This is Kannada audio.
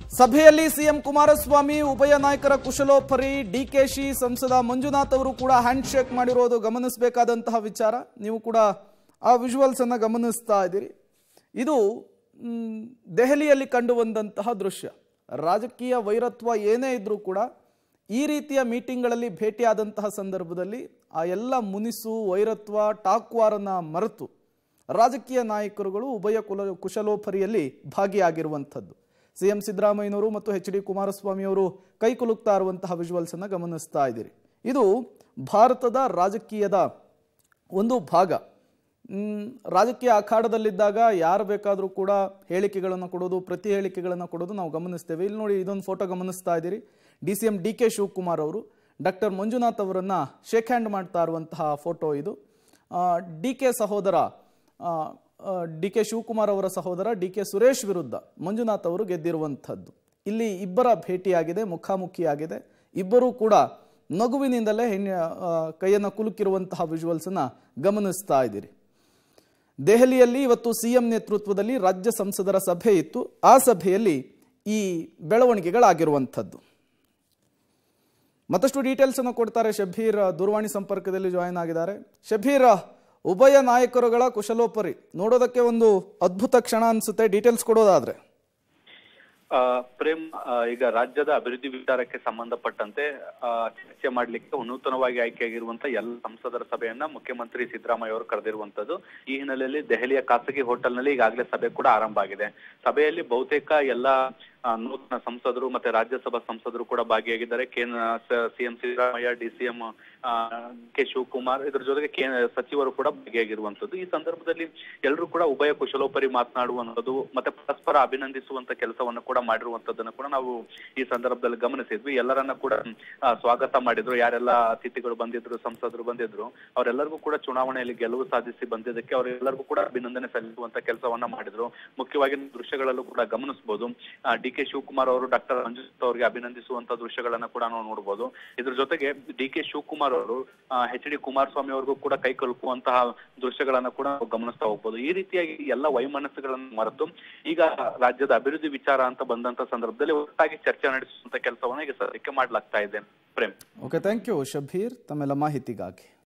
ಸಭೆಯಲ್ಲಿ ಸಿಎಂ ಕುಮಾರಸ್ವಾಮಿ ಉಭಯ ನಾಯಕರ ಕುಶಲೋಪರಿ ಡಿಕೆಶಿ ಸಂಸದ ಮಂಜುನಾಥ್ ಅವರು ಕೂಡ ಹ್ಯಾಂಡ್ ಶೇಕ್ ಮಾಡಿರೋದು ಗಮನಿಸಬೇಕಾದಂತಹ ವಿಚಾರ ನೀವು ಕೂಡ ಆ ವಿಜುವಲ್ಸ್ ಅನ್ನ ಗಮನಿಸ್ತಾ ಇದ್ದೀರಿ ಇದು ಮ್, ದೆಹಲಿಯಲ್ಲಿ ಕಂಡು ಬಂದಂತಹ ದೃಶ್ಯ ರಾಜಕೀಯ ವೈರತ್ವ ಏನೇ ಇದ್ರೂ ಕೂಡ ಈ ರೀತಿಯ ಮೀಟಿಂಗ್ಗಳಲ್ಲಿ ಭೇಟಿಯಾದಂತಹ ಸಂದರ್ಭದಲ್ಲಿ ಆ ಎಲ್ಲ ಮುನಿಸು ವೈರತ್ವ ಟಾಕ್ವಾರನ್ನ ಮರೆತು ರಾಜಕೀಯ ನಾಯಕರುಗಳು ಉಭಯ ಕುಲ ಕುಶಲೋಪರಿಯಲ್ಲಿ ಭಾಗಿಯಾಗಿರುವಂಥದ್ದು ಸಿಎಂ ಸಿದ್ದರಾಮಯ್ಯನವರು ಮತ್ತು ಎಚ್ ಡಿ ಕುಮಾರಸ್ವಾಮಿ ಅವರು ಕೈ ಕುಲುಕ್ತಾ ಇರುವಂತಹ ವಿಜುವಲ್ಸ್ ಅನ್ನ ಗಮನಿಸ್ತಾ ಇದ್ದೀರಿ ಇದು ಭಾರತದ ರಾಜಕೀಯದ ಒಂದು ಭಾಗ ಮ್, ರಾಜಕೀಯ ಅಖಾಡದಲ್ಲಿದ್ದಾಗ ಯಾರು ಬೇಕಾದರೂ ಕೂಡ ಹೇಳಿಕೆಗಳನ್ನು ಕೊಡೋದು ಪ್ರತಿ ಹೇಳಿಕೆಗಳನ್ನು ಕೊಡೋದು ನಾವು ಗಮನಿಸ್ತೇವೆ ಇಲ್ಲಿ ನೋಡಿ ಇದೊಂದು ಫೋಟೋ ಗಮನಿಸ್ತಾ ಇದ್ದೀರಿ D C M D K Shivakumar ಅವರು ಡಾಕ್ಟರ್ ಮಂಜುನಾಥ್ ಅವರನ್ನ ಶೇಕ್ ಹ್ಯಾಂಡ್ ಮಾಡ್ತಾ ಇರುವಂತಹ ಫೋಟೋ ಇದು ಡಿ ಕೆ ಸಹೋದರ ಡಿ ಕೆ ಶಿವಕುಮಾರ್ ಅವರ ಸಹೋದರ ಡಿ ಕೆ ಸುರೇಶ್ ವಿರುದ್ಧ ಮಂಜುನಾಥ್ ಅವರು ಗೆದ್ದಿರುವಂಥದ್ದು ಇಲ್ಲಿ ಇಬ್ಬರ ಭೇಟಿಯಾಗಿದೆ ಮುಖಾಮುಖಿಯಾಗಿದೆ ಇಬ್ಬರೂ ಕೂಡ ನಗುವಿನಿಂದಲೇ ಹೆಣ್ಣು ಆ, ಕೈಯನ್ನು ಕುಲುಕಿರುವಂತಹ ವಿಜುವಲ್ಸನ್ನು ಗಮನಿಸ್ತಾ ಇದ್ದೀರಿ ದೆಹಲಿಯಲ್ಲಿ ಇವತ್ತು ಸಿಎಂ ನೇತೃತ್ವದಲ್ಲಿ ರಾಜ್ಯ ಸಂಸದರ ಸಭೆ ಇತ್ತು ಆ ಸಭೆಯಲ್ಲಿ ಈ ಬೆಳವಣಿಗೆಗಳಾಗಿರುವಂಥದ್ದು ಮತ್ತಷ್ಟು ಡೀಟೇಲ್ಸ್ ಅನ್ನು ಕೊಡ್ತಾರೆ ಶಬೀರ್ ದೂರವಾಣಿ ಸಂಪರ್ಕದಲ್ಲಿ ಜಾಯಿನ್ ಆಗಿದ್ದಾರೆ ಶಬೀರ್ ಉಭಯ ನಾಯಕರುಗಳ ಕುಶಲೋಪರಿ ನೋಡೋದಕ್ಕೆ ಒಂದು ಅದ್ಭುತ ಕ್ಷಣ ಅನ್ಸುತ್ತೆ ಡೀಟೇಲ್ಸ್ ಕೊಡೋದಾದ್ರೆ ಆ, ಪ್ರೇಮ್ ಆ, ಈಗ ರಾಜ್ಯದ ಅಭಿವೃದ್ಧಿ ವಿಚಾರಕ್ಕೆ ಸಂಬಂಧಪಟ್ಟಂತೆ ಆ, ಚರ್ಚೆ ಮಾಡ್ಲಿಕ್ಕೆ ನೂತನವಾಗಿ ಆಯ್ಕೆಯಾಗಿರುವಂತ ಎಲ್ಲ ಸಂಸದರ ಸಭೆಯನ್ನ ಮುಖ್ಯಮಂತ್ರಿ ಸಿದ್ದರಾಮಯ್ಯ ಅವರು ಕರೆದಿರುವಂತದ್ದು ಈ ಹಿನ್ನೆಲೆಯಲ್ಲಿ ದೆಹಲಿಯ ಖಾಸಗಿ ಹೋಟೆಲ್ನಲ್ಲಿ ಈಗಾಗಲೇ ಸಭೆ ಕೂಡ ಆರಂಭ ಆಗಿದೆ ಸಭೆಯಲ್ಲಿ ಬಹುತೇಕ ಎಲ್ಲ ಆ, ನೂತನ ಸಂಸದರು ಮತ್ತೆ ರಾಜ್ಯಸಭಾ ಸಂಸದರು ಕೂಡ ಭಾಗಿಯಾಗಿದ್ದಾರೆ ಕೇಂದ್ರ CM Siddaramaiah D CM K Shivakumar ಇದ್ರ ಜೊತೆಗೆ ಕೇಂದ್ರ ಸಚಿವರು ಕೂಡ ಭಾಗಿಯಾಗಿರುವಂತದ್ದು ಈ ಸಂದರ್ಭದಲ್ಲಿ ಎಲ್ಲರೂ ಕೂಡ ಉಭಯ ಕುಶಲೋಪರಿ ಮಾತನಾಡುವಂಥದ್ದು ಮತ್ತೆ ಪರಸ್ಪರ ಅಭಿನಂದಿಸುವಂತ ಕೆಲಸವನ್ನು ಕೂಡ ಮಾಡಿರುವಂತದ್ದನ್ನು ಕೂಡ ನಾವು ಈ ಸಂದರ್ಭದಲ್ಲಿ ಗಮನಿಸಿದ್ವಿ ಎಲ್ಲರನ್ನ ಕೂಡ ಆ, ಸ್ವಾಗತ ಮಾಡಿದ್ರು ಯಾರೆಲ್ಲ ಅತಿಥಿಗಳು ಬಂದಿದ್ರು ಸಂಸದರು ಬಂದಿದ್ರು ಅವರೆಲ್ಲರಿಗೂ ಕೂಡ ಚುನಾವಣೆಯಲ್ಲಿ ಗೆಲುವು ಸಾಧಿಸಿ ಬಂದಿದ್ದಕ್ಕೆ ಅವರೆಲ್ಲರಿಗೂ ಕೂಡ ಅಭಿನಂದನೆ ಸಲ್ಲಿಸುವಂತ ಕೆಲಸವನ್ನ ಮಾಡಿದ್ರು ಮುಖ್ಯವಾಗಿ ದೃಶ್ಯಗಳಲ್ಲೂ ಕೂಡ ಗಮನಿಸಬಹುದು ಡಿ ಕೆ ಶಿವಕುಮಾರ್ ಅವರು ಡಾಕ್ಟರ್ ಮಂಜುನಾಥ್ ಅವರಿಗೆ ಅಭಿನಂದಿಸುವಂತ ದೃಶ್ಯಗಳನ್ನ ಕೂಡ ನಾವು ನೋಡಬಹುದು ಇದ್ರ ಜೊತೆಗೆ ಡಿ ಕೆ ಶಿವಕುಮಾರ್ ಅವರು ಎಚ್ ಡಿ ಕುಮಾರಸ್ವಾಮಿ ಅವ್ರಿಗೂ ಕೂಡ ಕೈ ಕಲುಕುವಂತಹ ದೃಶ್ಯಗಳನ್ನ ಕೂಡ ನಾವು ಗಮನಿಸ್ತಾ ಹೋಗ್ಬೋದು ಈ ರೀತಿಯಾಗಿ ಎಲ್ಲ ವೈಮನಸ್ಸುಗಳನ್ನು ಮರೆತು ಈಗ ರಾಜ್ಯದ ಅಭಿವೃದ್ಧಿ ವಿಚಾರ ಅಂತ ಬಂದಂತ ಸಂದರ್ಭದಲ್ಲಿ ಒಟ್ಟಾಗಿ ಚರ್ಚೆ ನಡೆಸುವಂತ ಕೆಲಸವನ್ನ ಈಗ ಸದ್ಯಕ್ಕೆ ಮಾಡ್ಲಾಗ್ತಾ ಇದೆ Prem okay thank you Shabeer ತಮ್ಮೆಲ್ಲ ಮಾಹಿತಿಗಾಗಿ